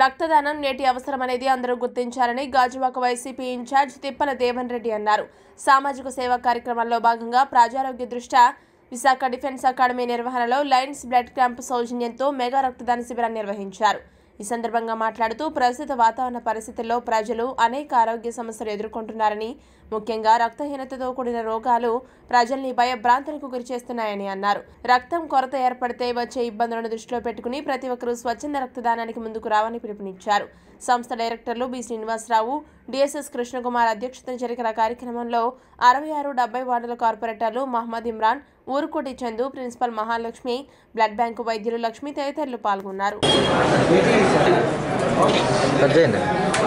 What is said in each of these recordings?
రక్తదానం నేటి అవసరం అనేది అందరూ గుర్తించాలని గాజువాక వైసీపీ ఇన్ఛార్జ్ తిప్పల దేవన్ రెడ్డి అన్నారు సామాజిక సేవా కార్యక్రమాల్లో భాగంగా ప్రజారోగ్య దృష్ట్యా విశాఖ డిఫెన్స్ అకాడమీ నిర్వహణలో లయన్స్ బ్లడ్ క్యాంప్ సౌజన్యంతో మెగా రక్తదాన శిబిరాన్ని నిర్వహించారు ఈ సందర్భంగా మాట్లాడుతూ ప్రస్తుత వాతావరణ పరిస్థితుల్లో ప్రజలు అనేక ఆరోగ్య సమస్యలు ఎదుర్కొంటున్నారని ముఖ్యంగా రక్తహీనతతో కూడిన రోగాలు ప్రజల్ని భయభ్రాంతులకు గురిచేస్తున్నాయని అన్నారు రక్తం కొరత ఏర్పడితే వచ్చే ఇబ్బందులను దృష్టిలో పెట్టుకుని ప్రతి ఒక్కరూ స్వచ్ఛంద రక్తదానానికి ముందుకు రావని పిలుపునిచ్చారు సంస్థ డైరెక్టర్లు బి శ్రీనివాసరావు డిఎస్ఎస్ కృష్ణకుమార్ అధ్యక్షతన జరిగిన కార్యక్రమంలో అరవై ఆరు డెబ్బై వార్డుల కార్పొరేటర్లు Mohammed Imran Urukoti Chandu principal Mahalakshmi blood bank వైద్యులు లక్ష్మి తదితరులు పాల్గొన్నారు కట్ చేయండి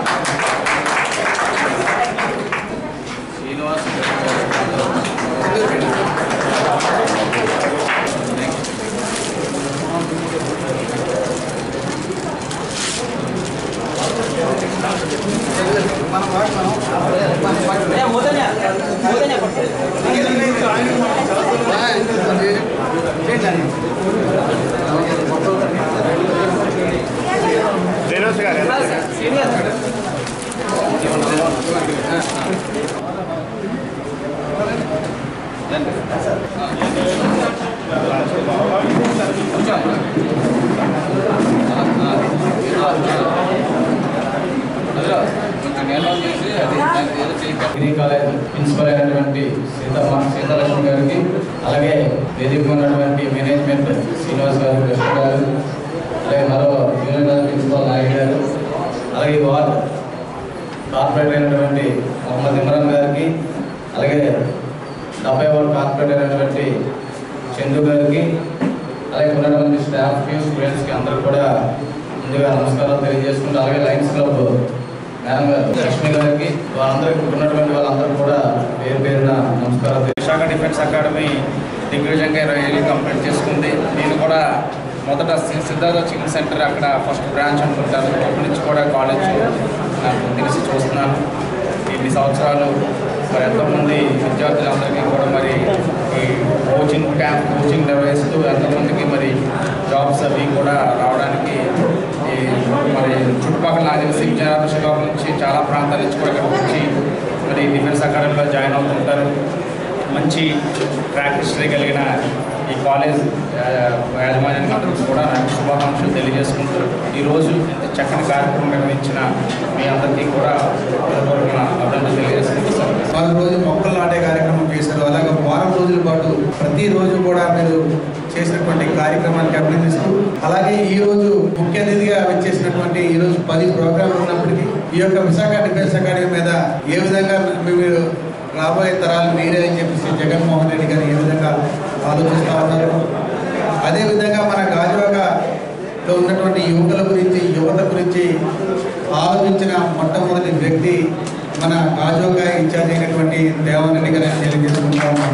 డిగ్రీ కాలేజ్ ప్రిన్సిపల్ అయినటువంటి సీతమ్మ సీతాలక్ష్మి గారికి అలాగే వేదిక ఉన్నటువంటి మేనేజ్మెంట్ శ్రీనివాస్ గారు కృష్ణ గారు అలాగే మరో జూనియర్ కాలేజ్ ప్రిన్సిపల్ నాయుడు గారు అలాగే ఈ వార్డ్ కార్పొరేటర్ అయినటువంటి మొహమ్మద్ ఇమ్రాన్ గారికి అలాగే డెబ్బై వార్డ్ కార్పొరేటర్ అయినటువంటి చందు గారికి అలాగే ఉన్నటువంటి స్టాఫ్కి స్టూడెంట్స్కి అందరూ కూడా ముందుగా నమస్కారాలు తెలియజేసుకుంటూ అలాగే లయన్స్ క్లబ్ మేడం గారు లక్ష్మి గారికి వాళ్ళందరికీ ఉన్నటువంటి వాళ్ళందరూ కూడా పేరు పేరున నమస్కారాలు తెలియ- విశాఖ డిఫెన్స్ అకాడమీ దిగ్విజయంగా ఇరవై ఏళ్ళు కంప్లీట్ చేసుకుంది నేను కూడా మొదట సి- సిద్ధార్థ చికెన్ సెంటర్ అక్కడ ఫస్ట్ బ్రాంచ్ అనుకుంటాను అప్పటి నుంచి కూడా కాలేజ్ నాకు తెలిసి చూస్తున్నాను ఇన్ని సంవత్సరాలు మరి ఎంతోమంది విద్యార్థులందరికీ కూడా మరి ఈ కోచింగ్ క్యాంప్ కోచింగ్ నిర్వహిస్తూ ఎంతోమందికి మరి జాబ్స్ అవి కూడా రావడానికి ఈ మరి చుట్టుపక్కల నాకు తెలిసి విజయనగరం శ్రీకాకుళం నుంచి చాలా ప్రాంతాల నుంచి కూడా ఇక్కడికి వచ్చి మరి డిఫెన్స్ అకాడమీలో జాయిన్ అవుతుంటారు మంచి ట్రాక్ హిస్టరీ కలిగిన ఈ కాలేజ్ ఆ, యాజమాన్యానికి అందరికీ కూడా నాకు శుభాకాంక్షలు తెలియజేసుకుంటూ ఈరోజు ఇంత చక్కని కార్యక్రమం నిర్వహించిన మీ అందరికీ కూడా హృదయపూర్వక అభినందనలు తెలియజేసుకుంటున్నాను నాలుగు రోజులు మొక్కలు నాటే కార్యక్రమం చేశారు అలాగే వారం రోజుల పాటు ప్రతిరోజు కూడా మీరు చేసినటువంటి కార్యక్రమానికి అభినందిస్తూ అలాగే ఈ రోజు ముఖ్య అతిథిగా వచ్చేసినటువంటి ఈ రోజు పది ప్రోగ్రాంలు ఉన్నప్పటికీ ఈ యొక్క విశాఖ డిఫెన్స్ అకాడమీ మీద ఏ విధంగా మీరు రాబోయే తరాలు మీరే అని చెప్పేసి జగన్మోహన్ రెడ్డి గారు ఏ విధంగా ఆలోచిస్తూ ఉన్నారు అదేవిధంగా మన గాజువాకలో ఉన్నటువంటి యువకుల గురించి యువత గురించి ఆలోచించిన మొట్టమొదటి వ్యక్తి మన గాజువాక ఇన్ఛార్జ్ అయినటువంటి దేవన్ రెడ్డి గారు అని తెలియజేసుకుంటా ఉన్నాం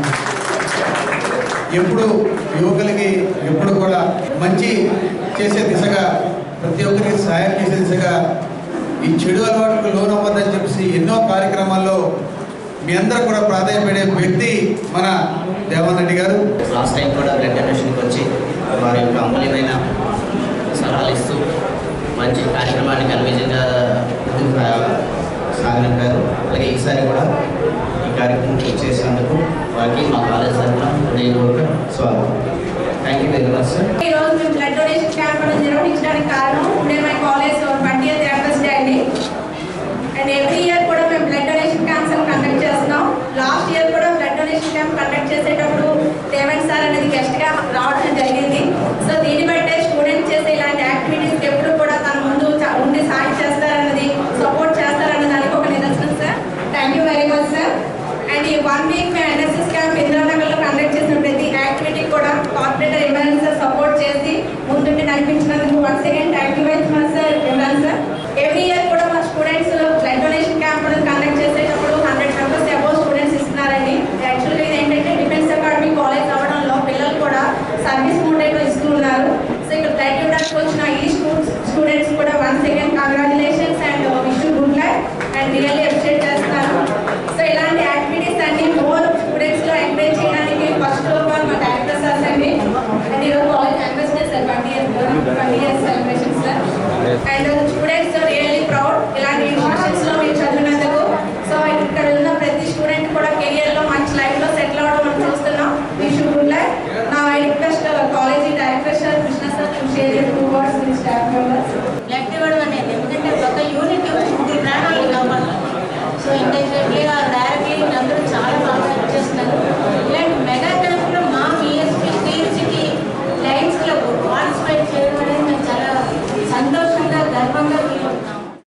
ఎప్పుడు యువకులకి ఎప్పుడు కూడా మంచి చేసే దిశగా ప్రతి ఒక్కరికి సాయం చేసే దిశగా ఈ చెడు అలవాటుకు లోనవ్వద్దని చెప్పేసి ఎన్నో కార్యక్రమాల్లో మీ అందరూ కూడా ప్రాధాన్యపడే వ్యక్తి మన దేవన్ రెడ్డి గారు లాస్ట్ టైం కూడా బ్లడ్ డొనేషన్కి వచ్చి వారి యొక్క అమూల్యమైన సలహాలు ఇస్తూ మంచి కార్యక్రమాన్ని కన్వీజన్గా సాగనింపారు అలాగే ఈసారి కూడా ఈ కార్యక్రమం చేసినందుకు వారికి మా కాలేజ్ తరఫున హృదయపూర్వక స్వాగతం thank you very much sir ఈ రోజు మేము బ్లడ్ డొనేషన్ క్యాంప్ అనేది నిర్వహించడానికి కారణం నేను my college twenty year anniversary అండి అండ్ ఎవ్రీ ఇయర్ కూడా మేము బ్లడ్ డొనేషన్ క్యాంప్స్ అని కండక్ట్ చేస్తున్నాం లాస్ట్ ఇయర్ కూడా బ్లడ్ డొనేషన్ క్యాంప్ కండక్ట్ చేసేటప్పుడు దేవన్ సార్ అనేది గెస్ట్ గా రావడం జరిగింది సో దీన్ని బట్టే స్టూడెంట్స్ చేసే ఇలాంటి యాక్టివిటీస్ ఎప్పుడు కూడా తన ముందు చ- ఉండి సాయం చేస్తారన్నది సపోర్ట్ చేస్తారన్న దానికి ఒక నిదర్శనం sir thank you very much sir and ఈ వన్ వీక్ మేము ఎన్ఎస్ఎస్ క్యాంప్ ఇంద్రానగర్లో కండక్ట్ చేసిన ప్రతి యాక్టివిటీ కూడా కార్పొరేటర్ ఇమ్రాన్ సార్ సపోర్ట్ చేసి ముందుండి నడిపించినందుకు once again thank you very much sir Imran sir every year కూడా మా students blood donation camp conduct చేసేటప్పుడు హండ్రెడ్ మెంబర్స్ అబౌవ్ స్టూడెంట్స్ ఇస్తున్నారండి యాక్చువల్గా ఇది ఏంటంటే డిఫెన్స్ అకాడమీ కాలేజ్ అవ్వడంలో పిల్లలు కూడా సర్వీస్ మూడేలో ఇస్తున్నారు so share your two words with staff members. Blood ఇవ్వడం అనేది ఎందుకంటే ఒక యూనిట్ ముగ్గురు ప్రాణాలను కాపాడాలి సో ఇంత